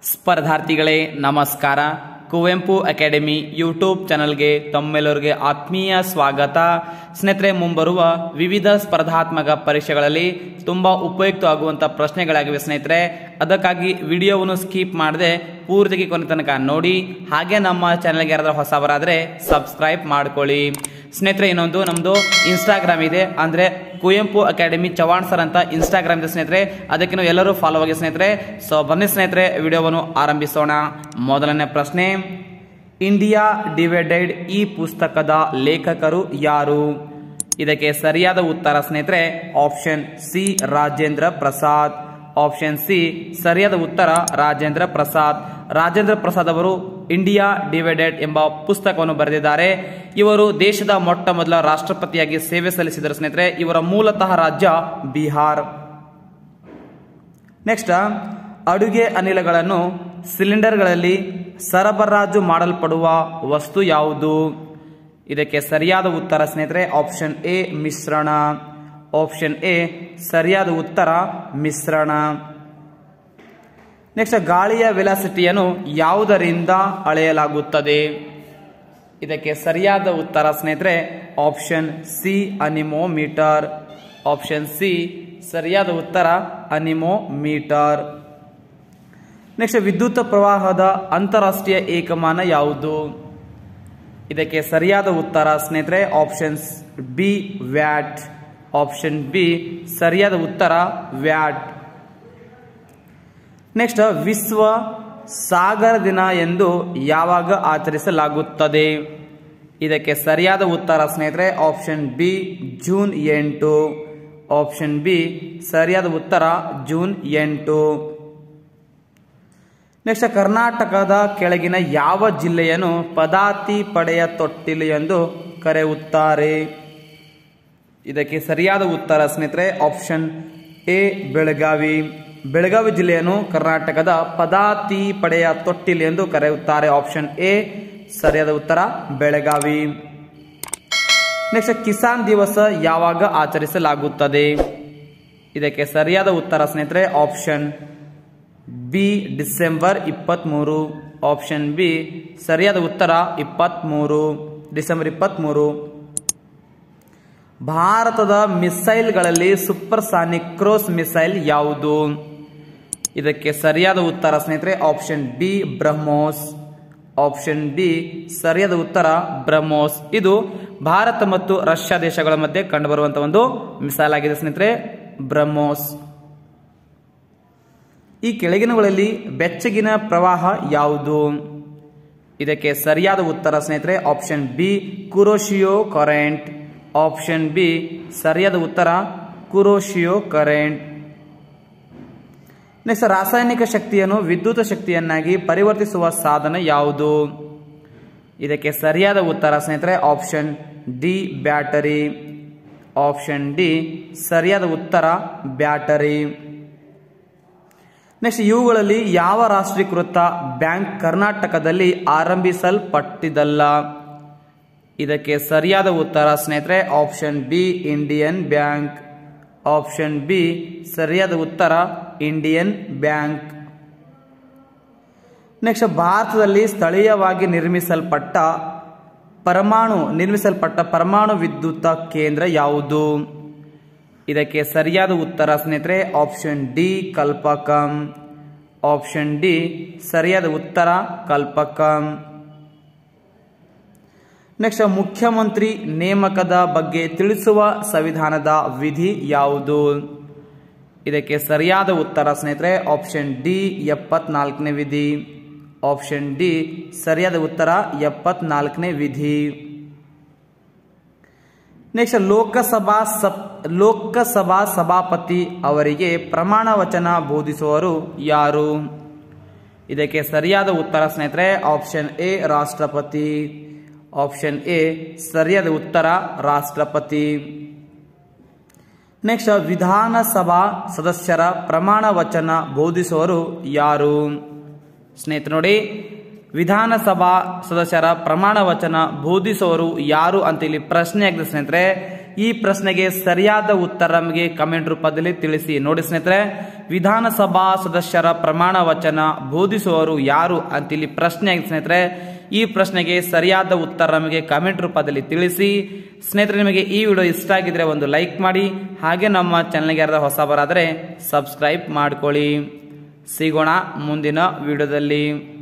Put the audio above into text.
ಸ್ಪರ್ಧಾರ್ಥಿಗಳೇ ನಮಸ್ಕಾರ Kuvempu academy YouTube ಚಾನಲ್ಗೆ ತಮ್ಮೆಲ್ಲರಿಗೆ ಆತ್ಮೀಯ ಸ್ವಾಗತ ಸ್ನೇಹಿತರೆ ಮುಂಬರುವ ವಿವಿಧ ಸ್ಪರ್ಧಾತ್ಮಕ ಪರೀಕ್ಷೆಗಳಲ್ಲಿ ತುಂಬ ಉಪಯುಕ್ತವಾಗುವಂಥ ಪ್ರಶ್ನೆಗಳಾಗಿವೆ ಸ್ನೇಹಿತರೆ ಅದಕ್ಕಾಗಿ ವಿಡಿಯೋವನ್ನು ಸ್ಕಿಪ್ ಮಾಡದೆ ಪೂರ್ತಿಗೆ ಕೊನೆ ತನಕ ನೋಡಿ ಹಾಗೆ ನಮ್ಮ ಚಾನಲ್ಗೆ ಯಾರಾದರೂ ಹೊಸಬರಾದರೆ ಸಬ್ಸ್ಕ್ರೈಬ್ ಮಾಡ್ಕೊಳ್ಳಿ ಸ್ನೇಹಿತರೆ ಇನ್ನೊಂದು ನಮ್ಮದು ಇನ್ಸ್ಟಾಗ್ರಾಮ್ ಇದೆ ಅಂದರೆ ಕುವೆಂಪು ಅಕಾಡೆಮಿ ಚವಾಣ್ ಸರ್ ಅಂತ ಇನ್ಸ್ಟಾಗ್ರಾಮ್ ಇದೆ ಸ್ನೇಹಿತರೆ ಅದಕ್ಕೆ ನೀವು ಎಲ್ಲರೂ ಫಾಲೋ ಆಗಿ ಸ್ನೇಹಿತರೆ ಸೊ ಬನ್ನಿ ಸ್ನೇಹಿತರೆ ವಿಡಿಯೋವನ್ನು ಆರಂಭಿಸೋಣ ಮೊದಲನೇ ಪ್ರಶ್ನೆ ಇಂಡಿಯಾ ಡಿವೈಡೆಡ್ ಈ ಪುಸ್ತಕದ ಲೇಖಕರು ಯಾರು ಇದಕ್ಕೆ ಸರಿಯಾದ ಉತ್ತರ ಸ್ನೇಹಿತರೆ option C Rajendra Prasad option C ಸರಿಯಾದ ಉತ್ತರ ರಾಜೇಂದ್ರ ಪ್ರಸಾದ್ ರಾಜೇಂದ್ರ ಪ್ರಸಾದ್ ಅವರು ಇಂಡಿಯಾ ಡಿವೈಡೆಡ್ ಎಂಬ ಪುಸ್ತಕವನ್ನು ಬರೆದಿದ್ದಾರೆ ಇವರು ದೇಶದ ಮೊಟ್ಟ ಮೊದಲ ರಾಷ್ಟ್ರಪತಿಯಾಗಿ ಸೇವೆ ಸಲ್ಲಿಸಿದರು ಸ್ನೇಹಿತರೆ ಇವರ ಮೂಲತಃ ರಾಜ್ಯ ಬಿಹಾರ್ ನೆಕ್ಸ್ಟ್ ಅಡುಗೆ ಅನಿಲಗಳನ್ನು ಸಿಲಿಂಡರ್ಗಳಲ್ಲಿ ಸರಬರಾಜು ಮಾಡಲ್ಪಡುವ ವಸ್ತು ಯಾವುದು ಇದಕ್ಕೆ ಸರಿಯಾದ ಉತ್ತರ ಸ್ನೇಹಿತರೆ ಆಪ್ಷನ್ ಎ ಮಿಶ್ರಣ ಆಪ್ಷನ್ ಎ ಸರಿಯಾದ ಉತ್ತರ ಮಿಶ್ರಣ ನೆಕ್ಸ್ಟ್ ಗಾಳಿಯ ವೆಲಾಸಿಟಿಯನ್ನು ಯಾವುದರಿಂದ ಅಳೆಯಲಾಗುತ್ತದೆ ಇದಕ್ಕೆ ಸರಿಯಾದ ಉತ್ತರ ಸ್ನೇಹಿತರೆ option C anemometer option C ಸರಿಯಾದ ಉತ್ತರ ಅನಿಮೋಮೀಟರ್ ನೆಕ್ಸ್ಟ್ ವಿದ್ಯುತ್ ಪ್ರವಾಹದ ಅಂತಾರಾಷ್ಟ್ರೀಯ ಏಕಮಾನ ಯಾವುದು ಇದಕ್ಕೆ ಸರಿಯಾದ ಉತ್ತರ ಸ್ನೇಹಿತರೆ options B watt option B ಸರಿಯಾದ ಉತ್ತರ ವ್ಯಾಟ್ ನೆಕ್ಸ್ಟ್ ವಿಶ್ವ ಸಾಗರ ದಿನ ಎಂದು ಯಾವಾಗ ಆಚರಿಸಲಾಗುತ್ತದೆ ಇದಕ್ಕೆ ಸರಿಯಾದ ಉತ್ತರ ಸ್ನೇಹಿತರೆ ಆಪ್ಷನ್ ಬಿ ಜೂನ್ ಎಂಟು ಆಪ್ಷನ್ ಬಿ ಸರಿಯಾದ ಉತ್ತರ ಜೂನ್ ಎಂಟು ನೆಕ್ಸ್ಟ್ ಕರ್ನಾಟಕದ ಕೆಳಗಿನ ಯಾವ ಜಿಲ್ಲೆಯನ್ನು ಪದಾತಿ ಪಡೆಯ ತೊಟ್ಟಿಲು ಎಂದು ಕರೆಯುತ್ತಾರೆ ಇದಕ್ಕೆ ಸರಿಯಾದ ಉತ್ತರ ಸ್ನೇಹಿತರೆ ಆಪ್ಷನ್ ಎ ಬೆಳಗಾವಿ ಬೆಳಗಾವಿ ಜಿಲ್ಲೆಯನ್ನು ಕರ್ನಾಟಕದ ಪದಾತಿ ಪಡೆಯ ತೊಟ್ಟಿಲು ಎಂದು ಕರೆಯುತ್ತಾರೆ ಆಪ್ಷನ್ ಎ ಸರಿಯಾದ ಉತ್ತರ ಬೆಳಗಾವಿ ನೆಕ್ಸ್ಟ್ ಕಿಸಾನ್ ದಿವಸ ಯಾವಾಗ ಆಚರಿಸಲಾಗುತ್ತದೆ ಇದಕ್ಕೆ ಸರಿಯಾದ ಉತ್ತರ ಸ್ನೇಹಿತರೆ ಆಪ್ಷನ್ ಬಿ ಡಿಸೆಂಬರ್ ಇಪ್ಪತ್ತ್ಮೂರು ಆಪ್ಷನ್ ಬಿ ಸರಿಯಾದ ಉತ್ತರ ಇಪ್ಪತ್ತ್ಮೂರು ಡಿಸೆಂಬರ್ ಇಪ್ಪತ್ತ್ಮೂರು ಭಾರತದ ಮಿಸೈಲ್ಗಳಲ್ಲಿ ಸೂಪರ್ ಸಾನಿಕ್ ಕ್ರೋಸ್ ಮಿಸೈಲ್ ಯಾವುದು ಇದಕ್ಕೆ ಸರಿಯಾದ ಉತ್ತರ ಸ್ನೇಹಿತರೆ option B BrahMos option B ಸರಿಯಾದ ಉತ್ತರ ಬ್ರಹ್ಮೋಸ್ ಇದು ಭಾರತ ಮತ್ತು ರಷ್ಯಾ ದೇಶಗಳ ಮಧ್ಯೆ ಕಂಡುಬರುವಂತಹ ಒಂದು ಮಿಸೈಲ್ ಆಗಿದೆ ಸ್ನೇಹಿತರೆ ಬ್ರಹ್ಮೋಸ್ ಈ ಕೆಳಗಿನಗಳಲ್ಲಿ ಬೆಚ್ಚಗಿನ ಪ್ರವಾಹ ಯಾವುದು ಇದಕ್ಕೆ ಸರಿಯಾದ ಉತ್ತರ ಸ್ನೇಹಿತರೆ option B Kuroshio current option B ಸರಿಯಾದ ಉತ್ತರ ಕುರೋಶಿಯೋ ಕರೆಂಟ್ ನೆಕ್ಸ್ಟ್ ರಾಸಾಯನಿಕ ಶಕ್ತಿಯನ್ನು ವಿದ್ಯುತ್ ಶಕ್ತಿಯನ್ನಾಗಿ ಪರಿವರ್ತಿಸುವ ಸಾಧನ ಯಾವುದು ಇದಕ್ಕೆ ಸರಿಯಾದ ಉತ್ತರ ಸ್ನೇಹಿತರೆ option D battery option D ಸರಿಯಾದ ಉತ್ತರ ಬ್ಯಾಟರಿ ನೆಕ್ಸ್ಟ್ ಇವುಗಳಲ್ಲಿ ಯಾವ ರಾಷ್ಟ್ರೀಕೃತ ಬ್ಯಾಂಕ್ ಕರ್ನಾಟಕದಲ್ಲಿ ಆರಂಭಿಸಲ್ಪಟ್ಟಿದಲ್ಲ ಇದಕ್ಕೆ ಸರಿಯಾದ ಉತ್ತರ ಸ್ನೇಹಿತರೆ option B Indian bank option B ಸರಿಯಾದ ಉತ್ತರ ಇಂಡಿಯನ್ ಬ್ಯಾಂಕ್ ನೆಕ್ಸ್ಟ್ ಭಾರತದಲ್ಲಿ ಸ್ಥಳೀಯವಾಗಿ ನಿರ್ಮಿಸಲ್ಪಟ್ಟ ಪರಮಾಣು ನಿರ್ಮಿಸಲ್ಪಟ್ಟ ಪರಮಾಣು ವಿದ್ಯುತ್ ಕೇಂದ್ರ ಯಾವುದು ಇದಕ್ಕೆ ಸರಿಯಾದ ಉತ್ತರ ಸ್ನೇಹಿತರೆ option D Kalpakkam option D ಸರಿಯಾದ ಉತ್ತರ ಕಲ್ಪಕಂ ನೆಕ್ಸ್ಟ್ ಮುಖ್ಯಮಂತ್ರಿ ನೇಮಕದ ಬಗ್ಗೆ ತಿಳಿಸುವ ಸಂವಿಧಾನದ ವಿಧಿ ಯಾವುದು ಇದಕ್ಕೆ ಸರಿಯಾದ ಉತ್ತರ ಸ್ನೇಹಿತರೆ ಆಪ್ಷನ್ ಡಿ ಎಪ್ಪತ್ನಾಲ್ಕನೇ ವಿಧಿ ಆಪ್ಷನ್ ಡಿ ಸರಿಯಾದ ಉತ್ತರ ಎಪ್ಪತ್ನಾಲ್ಕನೇ ವಿಧಿ ನೆಕ್ಸ್ಟ್ ಲೋಕಸಭಾ ಸಬ್ ಲೋಕಸಭಾ ಸಭಾಪತಿ ಅವರಿಗೆ ಪ್ರಮಾಣ ವಚನ ಬೋಧಿಸುವವರು ಯಾರು ಇದಕ್ಕೆ ಸರಿಯಾದ ಉತ್ತರ ಸ್ನೇಹಿತರೆ ಆಪ್ಷನ್ ಎ ರಾಷ್ಟ್ರಪತಿ ಆಪ್ಷನ್ ಎ ಸರಿಯಾದ ಉತ್ತರ ರಾಷ್ಟ್ರಪತಿ ನೆಕ್ಸ್ಟ್ ವಿಧಾನಸಭಾ ಸದಸ್ಯರ ಪ್ರಮಾಣ ವಚನ ಬೋಧಿಸುವವರು ಯಾರು ಸ್ನೇಹಿತರೆ ನೋಡಿ ವಿಧಾನಸಭಾ ಸದಸ್ಯರ ಪ್ರಮಾಣ ವಚನ ಬೋಧಿಸುವವರು ಯಾರು ಅಂತ ಇಲ್ಲಿ ಪ್ರಶ್ನೆ ಆಗಿದೆ ಸ್ನೇಹಿತರೆ ಈ ಪ್ರಶ್ನೆಗೆ ಸರಿಯಾದ ಉತ್ತರ ನಮಗೆ ಕಮೆಂಟ್ ರೂಪದಲ್ಲಿ ತಿಳಿಸಿ ನೋಡಿ ಸ್ನೇಹಿತರೆ ವಿಧಾನಸಭಾ ಸದಸ್ಯರ ಪ್ರಮಾಣ ವಚನ ಬೋಧಿಸುವವರು ಯಾರು ಅಂತ ಇಲ್ಲಿ ಪ್ರಶ್ನೆ ಆಗಿದೆ ಸ್ನೇಹಿತರೆ ಈ ಪ್ರಶ್ನೆಗೆ ಸರಿಯಾದ ಉತ್ತರ ನಮಗೆ ಕಮೆಂಟ್ ರೂಪದಲ್ಲಿ ತಿಳಿಸಿ ಸ್ನೇಹಿತರೆ ನಿಮಗೆ ಈ ವಿಡಿಯೋ ಇಷ್ಟ ಆಗಿದ್ರೆ ಒಂದು ಲೈಕ್ ಮಾಡಿ ಹಾಗೆ ನಮ್ಮ ಚಾನಲ್ಗೆ ಯಾರಾದ್ರೂ ಹೊಸಬರಾದರೆ ಸಬ್ಸ್ಕ್ರೈಬ್ ಮಾಡ್ಕೊಳ್ಳಿ ಸಿಗೋಣ ಮುಂದಿನ ವಿಡಿಯೋದಲ್ಲಿ